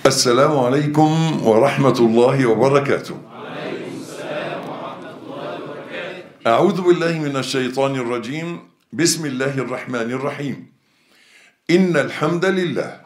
السلام عليكم ورحمة الله وبركاته أعوذ بالله من الشيطان الرجيم بسم الله الرحمن الرحيم إن الحمد لله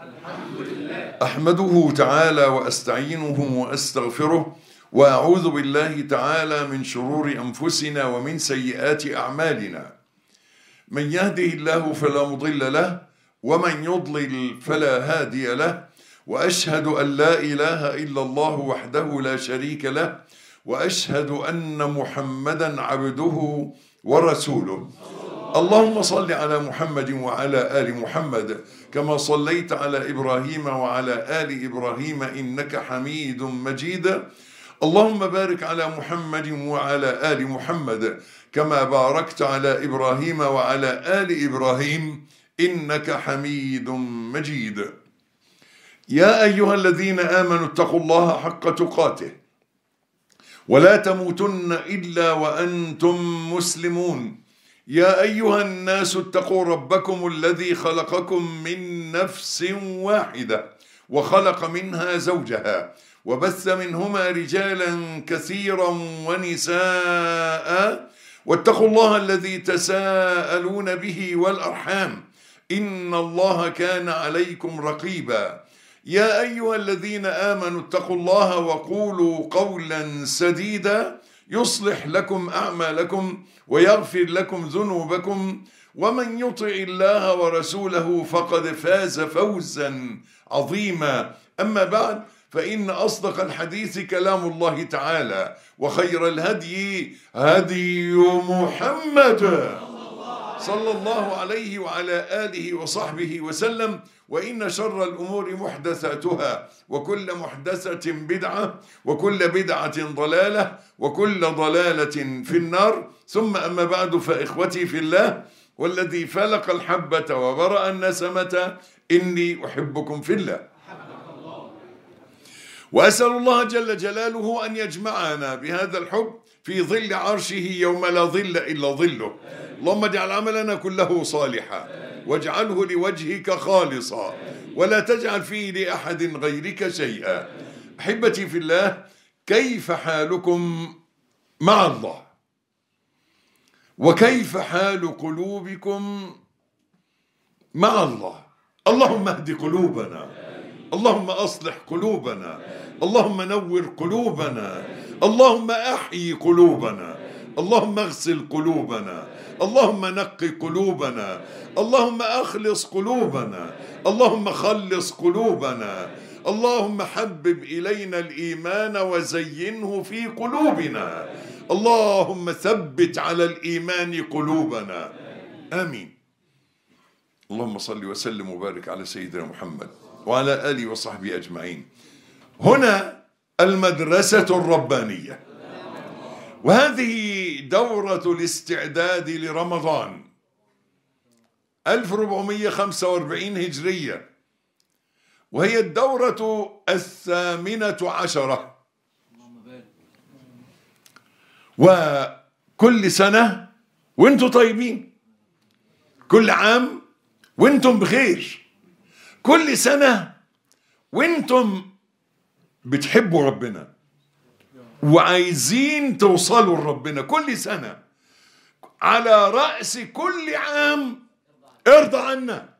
أحمده تعالى وأستعينه وأستغفره وأعوذ بالله تعالى من شرور أنفسنا ومن سيئات أعمالنا من يهده الله فلا مضل له ومن يضلل فلا هادي له واشهد ان لا اله الا الله وحده لا شريك له واشهد ان محمدا عبده ورسوله اللهم صل على محمد وعلى ال محمد كما صليت على ابراهيم وعلى ال ابراهيم انك حميد مجيد اللهم بارك على محمد وعلى ال محمد كما باركت على ابراهيم وعلى ال ابراهيم انك حميد مجيد يا ايها الذين امنوا اتقوا الله حق تقاته ولا تموتن الا وانتم مسلمون يا ايها الناس اتقوا ربكم الذي خلقكم من نفس واحده وخلق منها زوجها وبث منهما رجالا كثيرا ونساء واتقوا الله الذي تساءلون به والارحام ان الله كان عليكم رقيبا يا ايها الذين امنوا اتقوا الله وقولوا قولا سديدا يصلح لكم اعمالكم ويغفر لكم ذنوبكم ومن يطع الله ورسوله فقد فاز فوزا عظيما اما بعد فان اصدق الحديث كلام الله تعالى وخير الهدي هدي محمد صلى الله عليه وعلى آله وصحبه وسلم وإن شر الأمور محدثاتها وكل محدثة بدعة وكل بدعة ضلالة وكل ضلالة في النار ثم أما بعد فإخوتي في الله والذي فلق الحبة وبرأ النسمة إني أحبكم في الله وأسأل الله جل جلاله أن يجمعنا بهذا الحب في ظل عرشه يوم لا ظل إلا ظله اللهم اجعل عملنا كله صالحا واجعله لوجهك خالصا ولا تجعل فيه لأحد غيرك شيئا أحبتي في الله كيف حالكم مع الله وكيف حال قلوبكم مع الله اللهم اهد قلوبنا اللهم اصلح قلوبنا اللهم نور قلوبنا اللهم احيي قلوبنا اللهم اغسل قلوبنا اللهم نقي قلوبنا اللهم اخلص قلوبنا اللهم خلص قلوبنا اللهم حبب الينا الايمان وزينه في قلوبنا اللهم ثبت على الايمان قلوبنا امين اللهم صل وسلم وبارك على سيدنا محمد وعلى اله وصحبه اجمعين هنا المدرسه الربانيه وهذه دورة الاستعداد لرمضان 1445 هجرية وهي الدورة الثامنة عشرة وكل سنة وانتم طيبين كل عام وانتم بخير كل سنة وانتم بتحبوا ربنا وعايزين توصلوا لربنا كل سنة على رأس كل عام ارضى عنا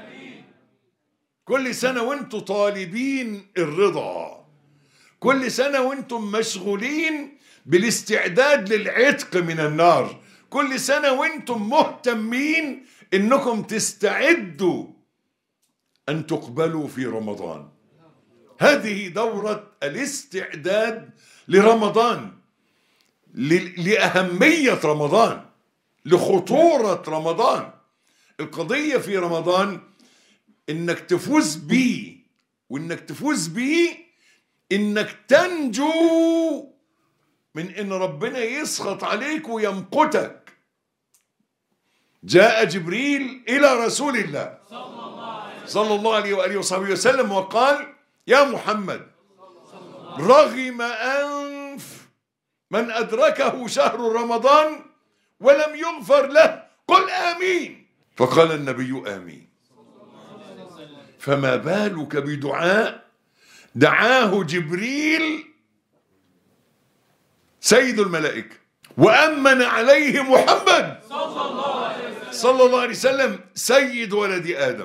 كل سنة وانتم طالبين الرضا كل سنة وانتم مشغولين بالاستعداد للعتق من النار كل سنة وانتم مهتمين انكم تستعدوا ان تقبلوا في رمضان هذه دورة الاستعداد لرمضان لأهمية رمضان لخطورة رمضان القضية في رمضان انك تفوز بيه وانك تفوز بيه انك تنجو من ان ربنا يسخط عليك ويمقتك جاء جبريل الى رسول الله صلى الله عليه واله وصحبه وسلم وقال يا محمد رغم انف من ادركه شهر رمضان ولم يغفر له قل امين فقال النبي امين فما بالك بدعاء دعاه جبريل سيد الملائكة وأمن عليه محمد صلى الله عليه وسلم سيد ولد آدم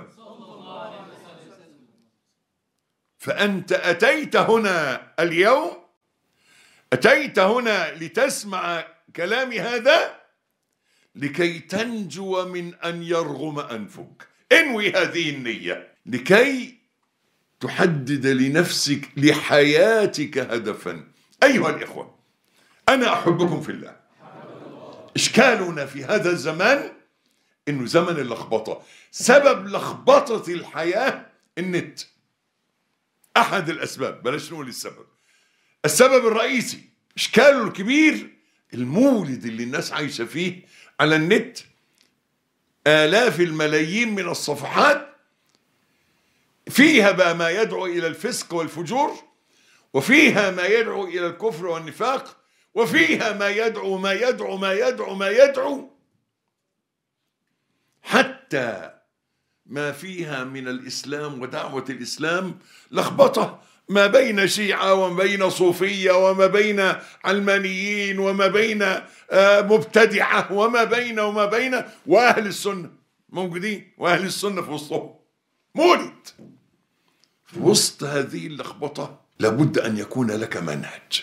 فأنت أتيت هنا اليوم أتيت هنا لتسمع كلامي هذا لكي تنجو من أن يرغم أنفك انوي هذه النية لكي تحدد لنفسك لحياتك هدفا أيها الإخوة أنا أحبكم في الله إشكالنا في هذا الزمان إنه زمن اللخبطة سبب لخبطة الحياة النت أحد الأسباب بلاش نقول السبب السبب الرئيسي إشكاله الكبير المولد اللي الناس عايشة فيه على النت آلاف الملايين من الصفحات فيها بقى ما يدعو إلى الفسق والفجور وفيها ما يدعو إلى الكفر والنفاق وفيها ما يدعو ما يدعو ما يدعو ما يدعو حتى ما فيها من الإسلام ودعوة الإسلام لخبطة ما بين شيعة وما بين صوفية وما بين علمانيين وما بين آه، مبتدعة وما بين وما بين وأهل السنة موجودين وأهل السنة في وسطهم مولد في وسط هذه اللخبطة لابد أن يكون لك منهج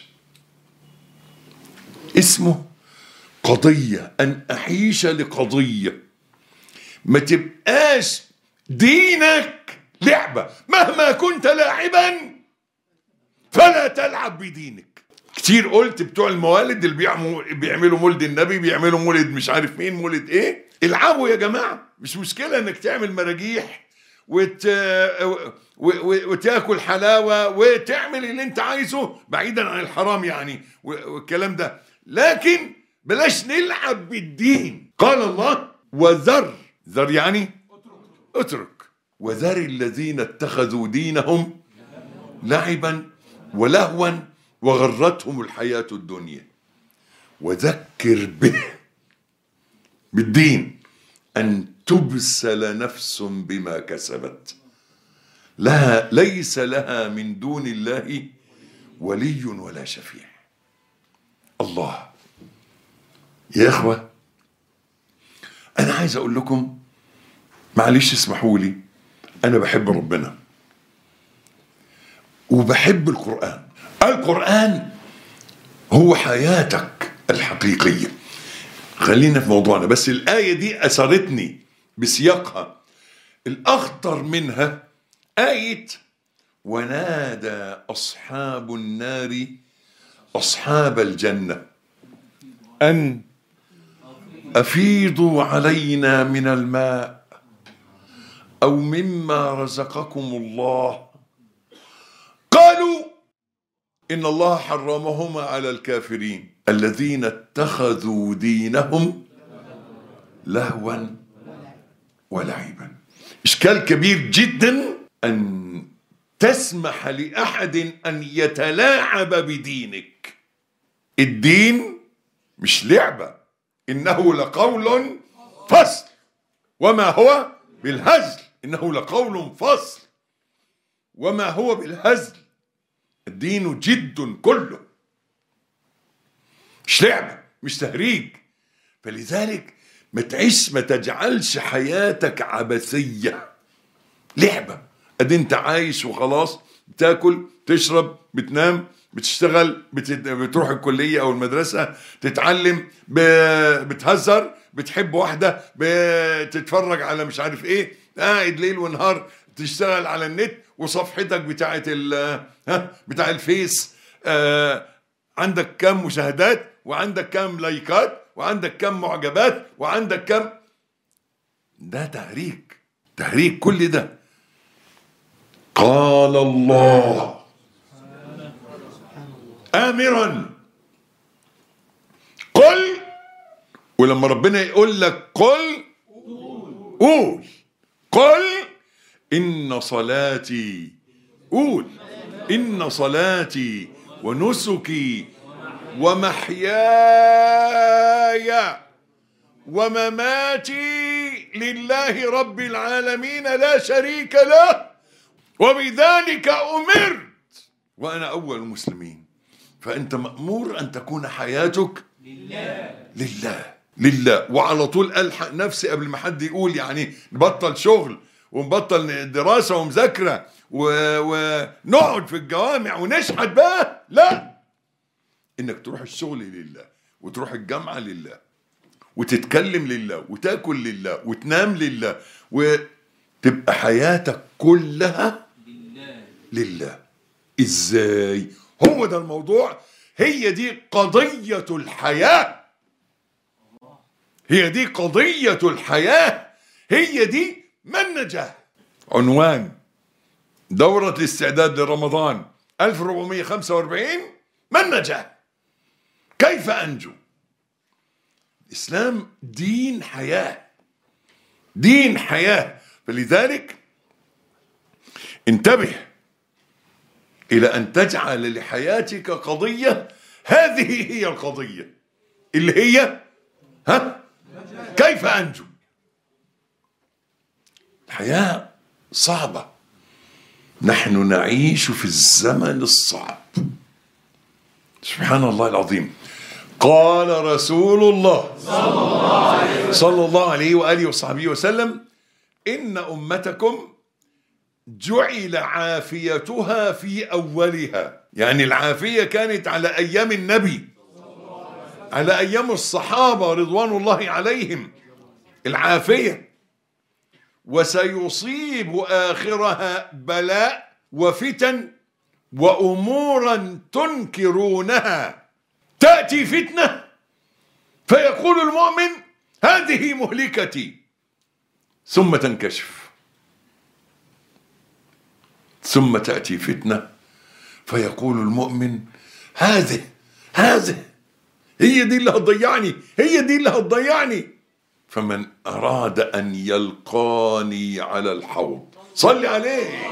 اسمه قضية أن أعيش لقضية ما تبقاش دينك لعبة مهما كنت لاعبا فلا تلعب بدينك كتير قلت بتوع الموالد اللي بيعملوا بيعملوا مولد النبي بيعملوا مولد مش عارف مين مولد ايه العبوا يا جماعة مش مشكلة انك تعمل مراجيح وت... و... و... وتاكل حلاوة وتعمل اللي انت عايزه بعيدا عن الحرام يعني و... والكلام ده لكن بلاش نلعب بالدين قال الله وذر ذر يعني اترك وذر الذين اتخذوا دينهم لعبا ولهوا وغرتهم الحياة الدنيا وذكر به بالدين أن تبسل نفس بما كسبت لها ليس لها من دون الله ولي ولا شفيع الله يا إخوة أنا عايز أقول لكم معلش اسمحوا لي أنا بحب ربنا وبحب القرآن القرآن هو حياتك الحقيقية خلينا في موضوعنا بس الآية دي أثرتني بسياقها الأخطر منها آية ونادى أصحاب النار أصحاب الجنة أن أفيضوا علينا من الماء أو مما رزقكم الله قالوا إن الله حرمهما على الكافرين الذين اتخذوا دينهم لهوا ولعبا إشكال كبير جدا أن تسمح لأحد أن يتلاعب بدينك الدين مش لعبة إنه لقول فصل وما هو بالهزل إنه لقول فصل وما هو بالهزل الدين جد كله مش لعبة مش تهريج فلذلك ما تعيش ما تجعلش حياتك عبثية لعبة ادي انت عايش وخلاص بتاكل تشرب بتنام بتشتغل بت... بتروح الكلية او المدرسة تتعلم ب... بتهزر بتحب واحدة بتتفرج على مش عارف ايه قاعد ليل ونهار تشتغل على النت وصفحتك بتاعت ال... ها بتاع الفيس آه عندك كم مشاهدات وعندك كم لايكات وعندك كم معجبات وعندك كم ده تهريج تهريج كل ده قال الله آمرا قل ولما ربنا يقول لك قل قول قل إن صلاتي قول إن صلاتي ونسكي ومحياي ومماتي لله رب العالمين لا شريك له وبذلك أمرت وأنا أول المسلمين فأنت مأمور أن تكون حياتك لله لله وعلى طول ألحق نفسي قبل ما حد يقول يعني نبطل شغل ونبطل دراسة ومذاكرة و- ونقعد في الجوامع ونشحت بقى لا انك تروح الشغل لله وتروح الجامعة لله وتتكلم لله وتاكل لله وتنام لله وتبقى حياتك كلها لله ازاي هو ده الموضوع هي دي قضية الحياة هي دي قضية الحياة هي دي منجة عنوان دورة الاستعداد لرمضان 1445 منجة كيف أنجو الإسلام دين حياة دين حياة فلذلك انتبه إلى أن تجعل لحياتك قضية هذه هي القضية اللي هي ها كيف أنجو الحياة صعبة نحن نعيش في الزمن الصعب سبحان الله العظيم قال رسول الله صلى الله عليه وآله وصحبه وسلم إن أمتكم جعل عافيتها في أولها يعني العافية كانت على أيام النبي على أيام الصحابة رضوان الله عليهم العافية وسيصيب آخرها بلاء وفتن وأمورا تنكرونها تأتي فتنة فيقول المؤمن هذه مهلكتي ثم تنكشف ثم تأتي فتنة فيقول المؤمن هذه هذه هي دي اللي هتضيعني هي دي اللي هتضيعني فمن أراد أن يلقاني على الحوض صلي عليه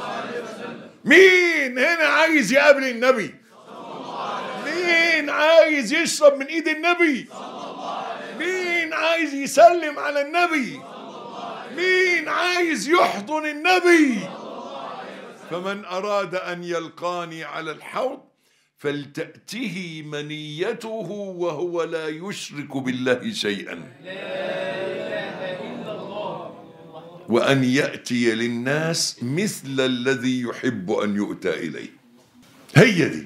مين هنا عايز يقابل النبي مين عايز يشرب من ايد النبي مين عايز يسلم على النبي مين عايز يحضن النبي فمن أراد أن يلقاني على الحوض فلتأته منيته وهو لا يشرك بالله شيئا وأن يأتي للناس مثل الذي يحب أن يؤتى إليه هي دي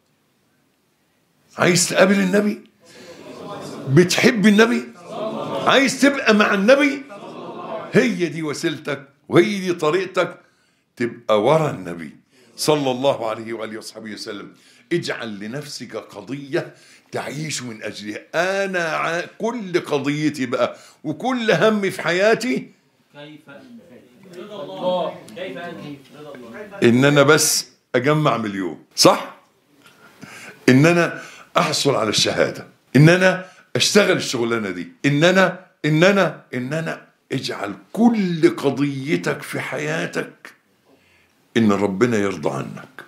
عايز تقابل النبي بتحب النبي عايز تبقى مع النبي هي دي وسيلتك وهي دي طريقتك تبقى ورا النبي صلى الله عليه وآله وصحبه وسلم اجعل لنفسك قضية تعيش من أجلها أنا ع- كل قضيتي بقى وكل همي في حياتي كيف رضا الله كيف انهي رضا الله ان انا بس اجمع مليون صح ان انا احصل على الشهاده ان انا اشتغل الشغلانه دي ان انا ان انا ان انا اجعل كل قضيتك في حياتك ان ربنا يرضى عنك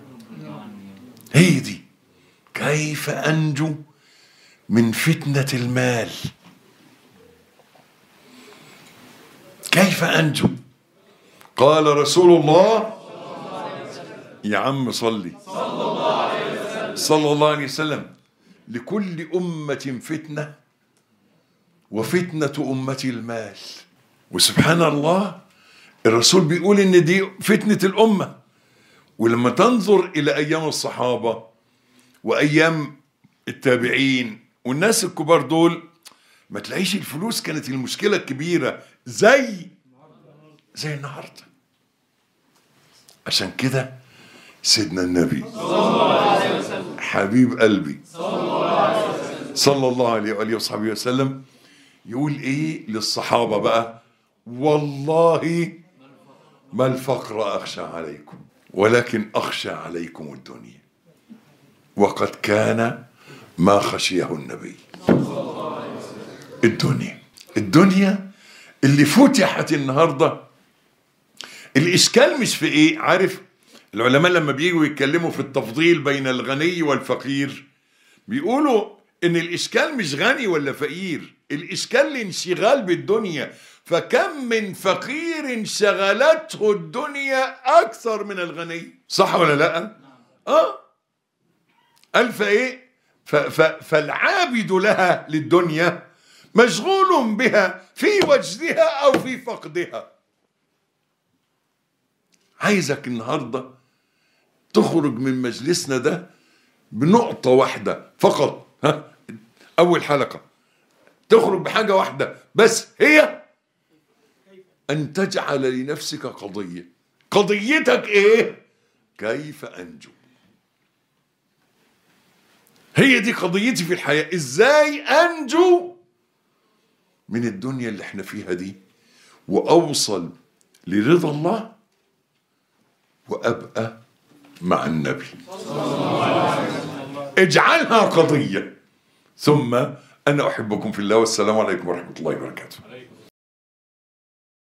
هي دي كيف انجو من فتنه المال كيف انجو قال رسول الله يا عم صلي صلى الله عليه وسلم لكل أمة فتنة وفتنة أمتي المال وسبحان الله الرسول بيقول إن دي فتنة الأمة ولما تنظر إلى أيام الصحابة وأيام التابعين والناس الكبار دول ما تلاقيش الفلوس كانت المشكلة الكبيرة زي زي النهارده عشان كده سيدنا النبي حبيب قلبي صلى الله عليه وآله وصحبه وسلم يقول ايه للصحابة بقى والله ما الفقر أخشى عليكم ولكن أخشى عليكم الدنيا وقد كان ما خشيه النبي الدنيا الدنيا اللي فتحت النهارده الاشكال مش في ايه عارف العلماء لما بييجوا يتكلموا في التفضيل بين الغني والفقير بيقولوا ان الاشكال مش غني ولا فقير الاشكال الانشغال بالدنيا فكم من فقير شغلته الدنيا اكثر من الغني صح ولا لا اه قال فايه ف- ف- فالعابد لها للدنيا مشغول بها في وجدها او في فقدها عايزك النهارده تخرج من مجلسنا ده بنقطة واحدة فقط ها أول حلقة تخرج بحاجة واحدة بس هي أن تجعل لنفسك قضية قضيتك إيه؟ كيف أنجو هي دي قضيتي في الحياة إزاي أنجو من الدنيا اللي احنا فيها دي وأوصل لرضا الله وأبقى مع النبي اجعلها قضية ثم أنا أحبكم في الله والسلام عليكم ورحمة الله وبركاته